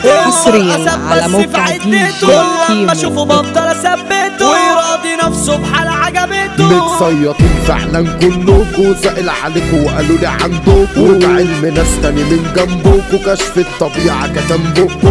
عجبته حصرياً أثبت على في موقع عدته. دي جي كل لما كيمو. اشوفه بفضل اثبته ويراضي نفسه بحال عجبته متصيطين فعلا كلكوا سائل عليكوا وقالوا لي عندكوا وبعلم ناس تاني من جنبكوا كشف الطبيعة كتم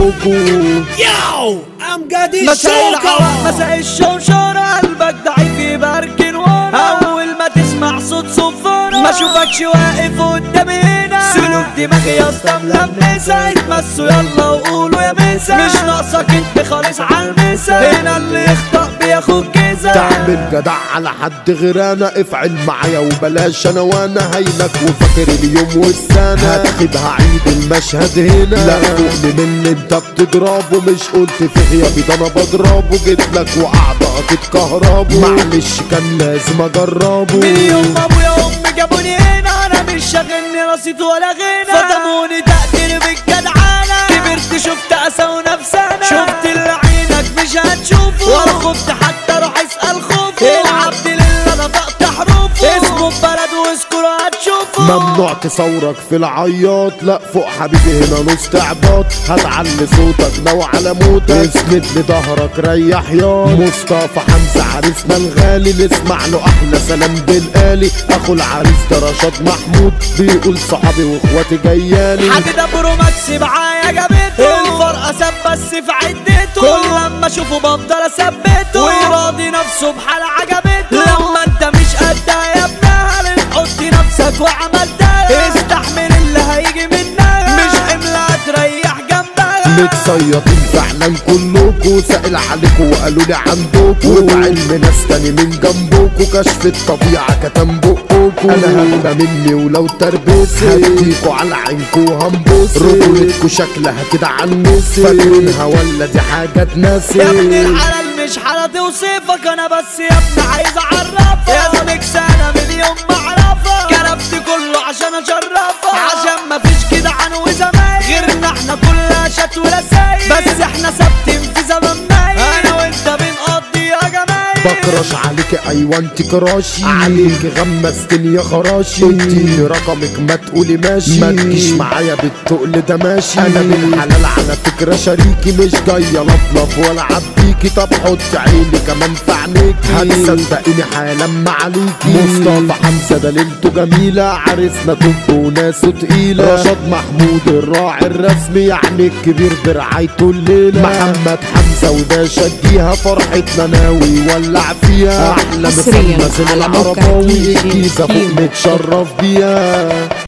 بقكوا ياو امجد مساء العوام مساء الشوشرة قلبك ضعيف يبركن ورا اول ما تسمع صوت صفارة ما اشوفكش واقف قدامي هنا سلوك دماغي يا اسطى ملمسة اتمسوا يلا وقولوا يا مسا مش ناقصك انت خالص عالمسا هنا اللي يخطأ بياخد جزا تعمل جدع على حد غير انا افعل معايا وبلاش انا وانا هينك وفاكر اليوم والسنة هتخدها عيد المشهد هنا لا فوقني من اللي انت بتضربه مش قلت في غيابي ده انا بضربه جيت لك واعضائك اتكهربوا معلش كان لازم اجربه من يوم ما ابويا وامي جابوني هنا انا مش شاغلني رصيد ولا غنى فضموني تقدير بالجدعانة كبرت شفت اسى ونفسنا شفت اللي عينك مش هتشوفه ولا خفت حتى روح اسأل خوفه العبد لله نطقت حروفه اسمه ببلد واذكره هتشوفه ممنوع تصورك في العياط لا فوق حبيبي هنا نص تعباط هتعلي صوتك لو على موتك اسند لظهرك ريح يا مصطفى حمزة عريسنا الغالي نسمع له احلى سلام بالآلي اخو العريس ده رشاد محمود بيقول صحابي واخواتي جيالي حد ده بروماكس معايا جابته الفرقة ساب بس في عدته كل لما اشوفه بفضل اثبته ويراضي نفسه بحال عجبته لما انت مش قدها يا ابنها لتحط نفسك وعملتها استحمل اللي هيجي منها مش حمل هتريح جنبها متصيطين فعلا كلكوا سائل عليكوا وقالوا لي عندكوا وبعلم ناس تاني من جنبكوا كشف الطبيعة كتم بقكوا انا هبقى مني ولو تربسي هديكوا على عينكوا وهنبص رجولتكوا شكلها كده عنسي فاكرينها ولا دي حاجة تناسي يا ابن الحلال مش حالة توصفك انا بس يا ابني عايز اعرفك يا اسمك سنة مليون معرفة كرفت كله عشان اشرفك عشان مفيش كده عن وزمان غيرنا احنا كلها شات ولا سايق بس احنا ثابتين في زمن نايم انا وانت بنقضي يا جمايل بكرش عليك ايوه انت كراشي عليك غمستني يا خراشي اديني رقمك ما تقولي ماشي ما تجيش معايا بالتقل ده ماشي انا بالحلال على فكره شريكي مش جايه لفلف ولا عبيكي طب حط عيني كمان في عينيكي هتصدقيني حالا ما عليكي مصطفى حمزه ده ليلته جميله عرسنا طب وناسه تقيله رشاد محمود الراعي الرسمي يعني الكبير برعايته الليله محمد حمزه وده شجيها فرحتنا ناوي ولع فيها احلى حصرياً مثل على موقع العرباوي دي جي الجيزه فوق كيمو. متشرف بيها